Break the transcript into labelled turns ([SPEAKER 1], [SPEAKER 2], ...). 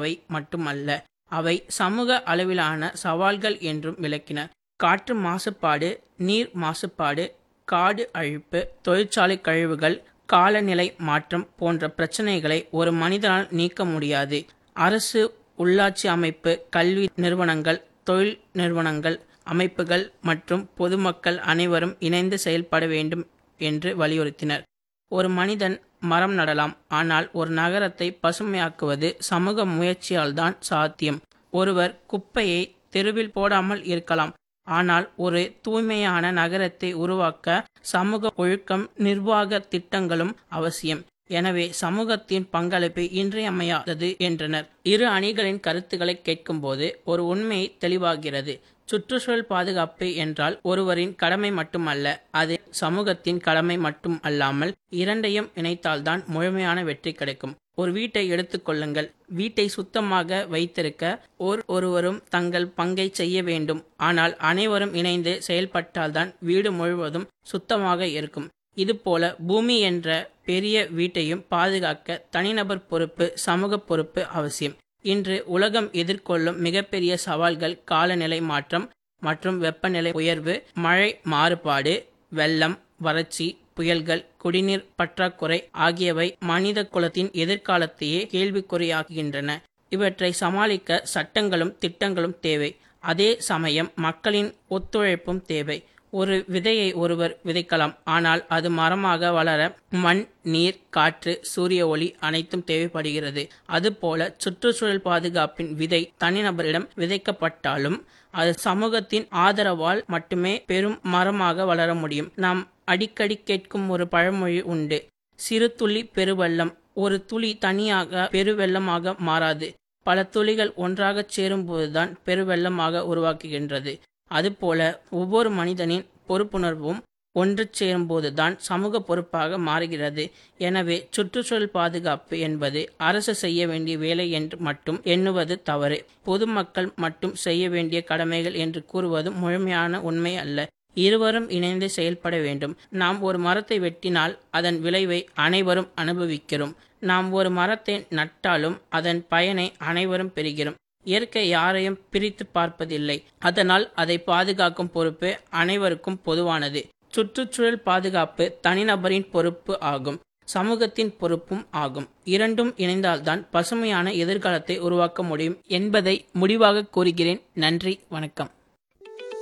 [SPEAKER 1] தேவையானவை மட்டுமல்ல அவை சமூக அளவிலான சவால்கள் என்றும் விளக்கினர் காற்று மாசுபாடு நீர் மாசுபாடு காடு அழிப்பு தொழிற்சாலை கழிவுகள் காலநிலை மாற்றம் போன்ற பிரச்சனைகளை ஒரு மனிதனால் நீக்க முடியாது அரசு உள்ளாட்சி அமைப்பு கல்வி நிறுவனங்கள் தொழில் நிறுவனங்கள் அமைப்புகள் மற்றும் பொதுமக்கள் அனைவரும் இணைந்து செயல்பட வேண்டும் என்று வலியுறுத்தினர் ஒரு மனிதன் மரம் நடலாம் ஆனால் ஒரு நகரத்தை பசுமையாக்குவது சமூக முயற்சியால்தான் சாத்தியம் ஒருவர் குப்பையை தெருவில் போடாமல் இருக்கலாம் ஆனால் ஒரு தூய்மையான நகரத்தை உருவாக்க சமூக ஒழுக்கம் நிர்வாக திட்டங்களும் அவசியம் எனவே சமூகத்தின் பங்களிப்பு இன்றியமையாதது என்றனர் இரு அணிகளின் கருத்துக்களை கேட்கும்போது ஒரு உண்மை தெளிவாகிறது சுற்றுச்சூழல் பாதுகாப்பு என்றால் ஒருவரின் கடமை மட்டுமல்ல அது சமூகத்தின் கடமை மட்டும் அல்லாமல் இரண்டையும் இணைத்தால்தான் முழுமையான வெற்றி கிடைக்கும் ஒரு வீட்டை எடுத்துக்கொள்ளுங்கள் வீட்டை சுத்தமாக வைத்திருக்க ஓர் ஒருவரும் தங்கள் பங்கை செய்ய வேண்டும் ஆனால் அனைவரும் இணைந்து செயல்பட்டால்தான் வீடு முழுவதும் சுத்தமாக இருக்கும் இதுபோல பூமி என்ற பெரிய வீட்டையும் பாதுகாக்க தனிநபர் பொறுப்பு சமூக பொறுப்பு அவசியம் இன்று உலகம் எதிர்கொள்ளும் மிகப்பெரிய சவால்கள் காலநிலை மாற்றம் மற்றும் வெப்பநிலை உயர்வு மழை மாறுபாடு வெள்ளம் வறட்சி புயல்கள் குடிநீர் பற்றாக்குறை ஆகியவை மனித குலத்தின் எதிர்காலத்தையே கேள்விக்குறியாக்குகின்றன இவற்றை சமாளிக்க சட்டங்களும் திட்டங்களும் தேவை அதே சமயம் மக்களின் ஒத்துழைப்பும் தேவை ஒரு விதையை ஒருவர் விதைக்கலாம் ஆனால் அது மரமாக வளர மண் நீர் காற்று சூரிய ஒளி அனைத்தும் தேவைப்படுகிறது அதுபோல சுற்றுச்சூழல் பாதுகாப்பின் விதை தனிநபரிடம் விதைக்கப்பட்டாலும் அது சமூகத்தின் ஆதரவால் மட்டுமே பெரும் மரமாக வளர முடியும் நாம் அடிக்கடி கேட்கும் ஒரு பழமொழி உண்டு சிறு துளி பெருவெள்ளம் ஒரு துளி தனியாக பெருவெள்ளமாக மாறாது பல துளிகள் ஒன்றாகச் சேரும்போதுதான் பெருவெள்ளமாக உருவாக்குகின்றது அதுபோல ஒவ்வொரு மனிதனின் பொறுப்புணர்வும் ஒன்று சேரும்போதுதான் சமூக பொறுப்பாக மாறுகிறது எனவே சுற்றுச்சூழல் பாதுகாப்பு என்பது அரசு செய்ய வேண்டிய வேலை என்று மட்டும் எண்ணுவது தவறு பொதுமக்கள் மட்டும் செய்ய வேண்டிய கடமைகள் என்று கூறுவது முழுமையான உண்மை அல்ல இருவரும் இணைந்து செயல்பட வேண்டும் நாம் ஒரு மரத்தை வெட்டினால் அதன் விளைவை அனைவரும் அனுபவிக்கிறோம் நாம் ஒரு மரத்தை நட்டாலும் அதன் பயனை அனைவரும் பெறுகிறோம் இயற்கை யாரையும் பிரித்து பார்ப்பதில்லை அதனால் அதை பாதுகாக்கும் பொறுப்பு அனைவருக்கும் பொதுவானது சுற்றுச்சூழல் பாதுகாப்பு தனிநபரின் பொறுப்பு ஆகும் சமூகத்தின் பொறுப்பும் ஆகும் இரண்டும் இணைந்தால்தான் பசுமையான எதிர்காலத்தை உருவாக்க முடியும் என்பதை முடிவாக கூறுகிறேன் நன்றி வணக்கம்